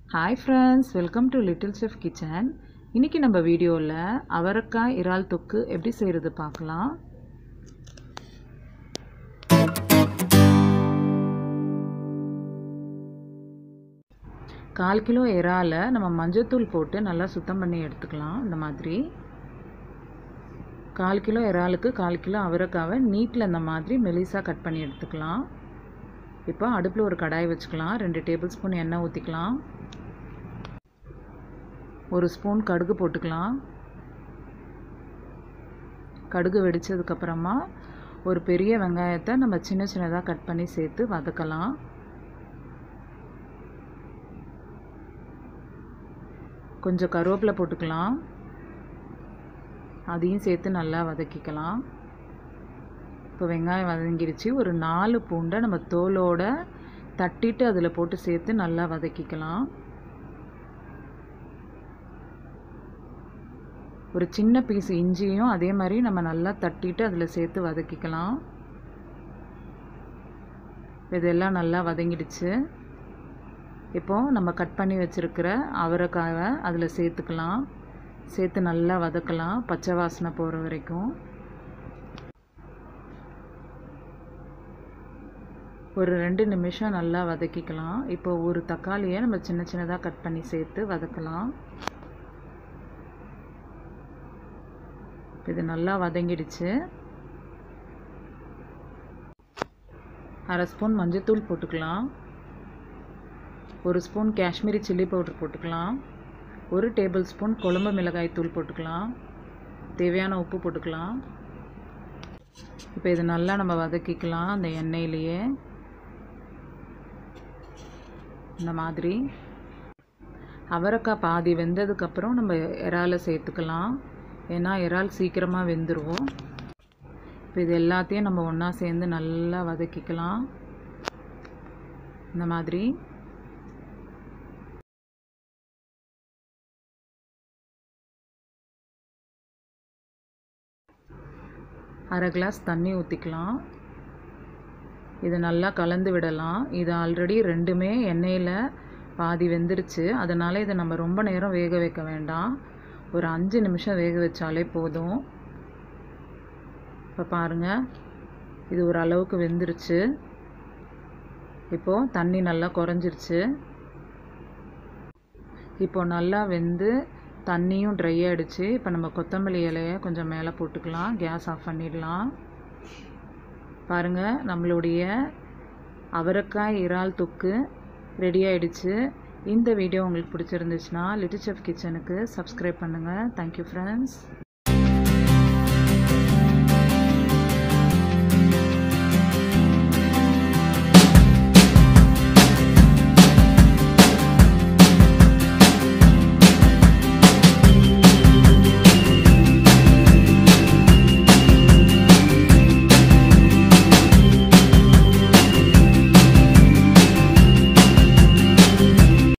hi friends welcome to Little Chef Kitchen இன்றைக்கி நம்ம வீடியோவில் அவரைக்காய் இறால் தொக்கு எப்படி செய்கிறது பார்க்கலாம் கால் கிலோ இறாலை நம்ம மஞ்சத்தூள் போட்டு நல்லா சுத்தம் பண்ணி எடுத்துக்கலாம் இந்த மாதிரி கால் கிலோ இறாலுக்கு கால் கிலோ அவரைக்காவை நீட்டில் இந்த மாதிரி மெலிசாக கட் பண்ணி எடுத்துக்கலாம் இப்போ அடுப்பில் ஒரு கடாய் வச்சுக்கலாம் ரெண்டு டேபிள் ஸ்பூன் எண்ணெய் ஊற்றிக்கலாம் ஒரு ஸ்பூன் கடுகு போட்டுக்கலாம் கடுகு வெடித்ததுக்கப்புறமா ஒரு பெரிய வெங்காயத்தை நம்ம சின்ன சின்னதாக கட் பண்ணி சேர்த்து வதக்கலாம் கொஞ்சம் கருவேப்பிலை போட்டுக்கலாம் அதையும் சேர்த்து நல்லா வதக்கிக்கலாம் இப்போ வெங்காயம் வதங்கிருச்சு ஒரு நாலு பூண்டை நம்ம தோலோட தட்டிட்டு அதில் போட்டு சேர்த்து நல்லா வதக்கிக்கலாம் ஒரு சின்ன பீஸ் இஞ்சியும் அதே மாதிரி நம்ம நல்லா தட்டிட்டு அதில் சேர்த்து வதக்கிக்கலாம் இதெல்லாம் நல்லா வதங்கிடுச்சு இப்போது நம்ம கட் பண்ணி வச்சுருக்கிற அவரைக்காயை அதில் சேர்த்துக்கலாம் சேர்த்து நல்லா வதக்கலாம் பச்சை வாசனை போகிற வரைக்கும் ஒரு ரெண்டு நிமிஷம் நல்லா வதக்கிக்கலாம் இப்போ ஒரு தக்காளியை நம்ம சின்ன சின்னதாக கட் பண்ணி சேர்த்து வதக்கலாம் இது நல்லா வதங்கிடுச்சு அரை ஸ்பூன் மஞ்சத்தூள் போட்டுக்கலாம் ஒரு ஸ்பூன் காஷ்மீரி சில்லி பவுடர் போட்டுக்கலாம் ஒரு டேபிள் ஸ்பூன் குழம்பு மிளகாய் தூள் போட்டுக்கலாம் தேவையான உப்பு போட்டுக்கலாம் இப்போ இது நல்லா நம்ம வதக்கிக்கலாம் அந்த எண்ணெயிலேயே இந்த மாதிரி அவரைக்காய் பாதி வெந்ததுக்கப்புறம் நம்ம இறாலை சேர்த்துக்கலாம் ஏன்னா இறால் சீக்கிரமாக வெந்துடும் இப்போ இது எல்லாத்தையும் நம்ம ஒன்றா சேர்ந்து நல்லா வதக்கிக்கலாம் இந்த மாதிரி அரை கிளாஸ் தண்ணி ஊற்றிக்கலாம் இதை நல்லா கலந்து விடலாம் இது ஆல்ரெடி ரெண்டுமே எண்ணெயில் பாதி வெந்துருச்சு அதனால் இதை நம்ம ரொம்ப நேரம் வேக வைக்க வேண்டாம் ஒரு அஞ்சு நிமிஷம் வேக வச்சாலே போதும் இப்போ பாருங்கள் இது ஒரு அளவுக்கு வெந்துருச்சு இப்போது தண்ணி நல்லா குறைஞ்சிருச்சு இப்போ நல்லா வெந்து தண்ணியும் ட்ரை ஆகிடுச்சு இப்போ நம்ம கொத்தமல்லி இலையை கொஞ்சம் மேலே போட்டுக்கலாம் கேஸ் ஆஃப் பண்ணிடலாம் பாருங்கள் நம்மளுடைய அவரைக்காய் இறால் தொக்கு ரெடி ஆகிடுச்சு இந்த வீடியோ உங்களுக்கு பிடிச்சிருந்துச்சுன்னா லிட்டில் செஃப் கிச்சனுக்கு சப்ஸ்கிரைப் பண்ணுங்கள் தேங்க்யூ ஃப்ரெண்ட்ஸ்